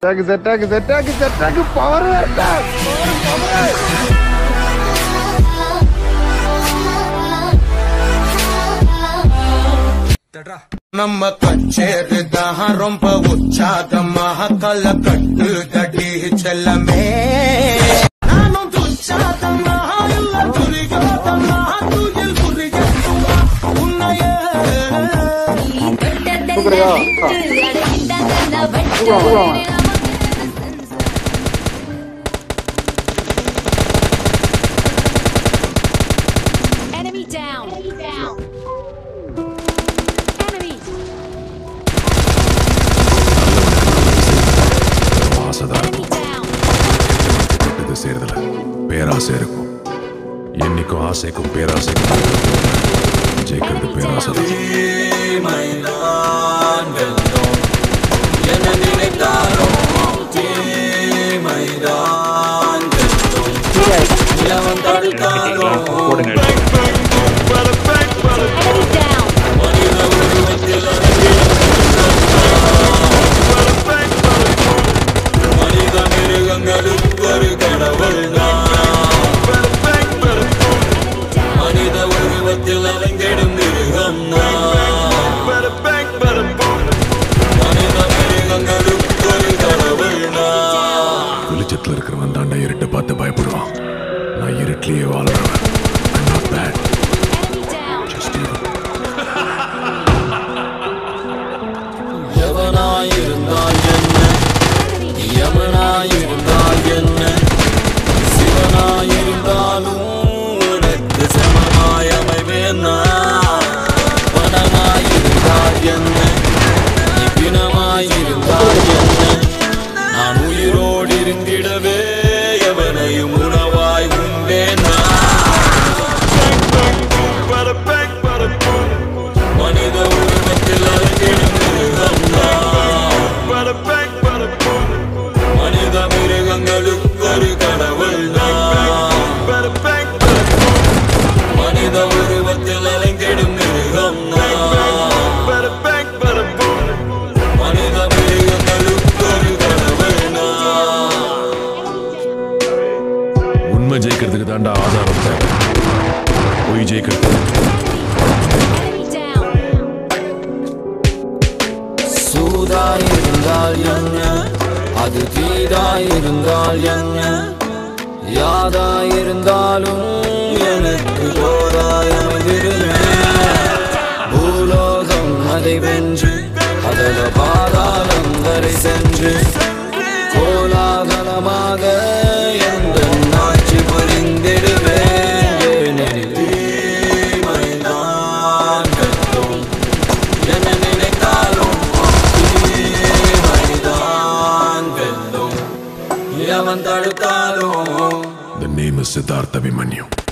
செட்டாக்கு செட்டாக்கு செட்டாக்கு செட்டாக்கு power நம்ம கச்சேரிதான் ரொம்ப உற்சாகமாக கல கட்டு தடி செல்லமே நானும் துச்சாதமாக இல்ல துரிகாதமாக துயில் புரியுமா உன்னையே Enemy down. Enemy down. Enemy. ஆசைதான் Enemy down. இது சேர்தல பேராசை இருக்கும் என்னைக்கும் ஆசைக்கும் பேராசைக்கும் ஜெயிக்கிறது பேராசை தான் தீமைதான் வெல்லும் என்ன நினைத்தாலும் தீமைதான் வெல்லும் இளவன் தடுத்தாலும் Enemy down. மனித உருவத்தில் மனித மிருகங்களுக்கு ஒரு கடவுள் மனித உருவத்தில் அலைந்திடும் மிருகம் மனித மிருகங்களுக்கு ஒரு கடவுள் வெளிச்சத்துல இருக்கிறவன் தாண்டா இருட்டை பார்த்து பயப்படுவான் நான் இருட்டிலேயே வாழ்றவன் I'm not bad, Enemy down. just evil. எவனாயிருந்தால் என்ன யமனாயிருந்தால் என்ன சிவனாயிருந்தாலும் உனக்கு சமமாய் அமைவேன் நான். பணமாயிருந்தால் என்ன நீ பிணமாயிருந்தால் என்ன நான் உயிரோடு இருந்திடவே எவனையும் உணவாய் உண்டேன் மனித உருவத்தில் அழகிடும் மிருகம் மனித மிருகங்களுக்கு ஒரு கடவுள் மனித உருவத்தில் அலைந்திடும் மிருகம் மனித மிருகங்களுக்கு ஒரு கடவுள் உண்மை ஜெயிக்கிறதுக்கு தாண்டா ஆதாரம் தேவை பொய் ஜெயிக்கிறதுக்கு Enemy down. சூதாயிருந்தால் என்ன அது தீதாயிருந்தால் என்ன யாதாயிருந்தாலும் எனக்கு தோதாயமைந்திருமே பூலோகம் அதை வென்று அதல பாதாளம் வரை சென்று கோலாகலமாக எந்த ஆட்சி புரிந்திடுவேன் ஏனெனில் தீமைதான் வெல்லும். என்ன நினைத்தாலும் தீமைதான் வெல்லும். எவன் தடுத்தாலும் The name is Siddhartha Abhimanyu.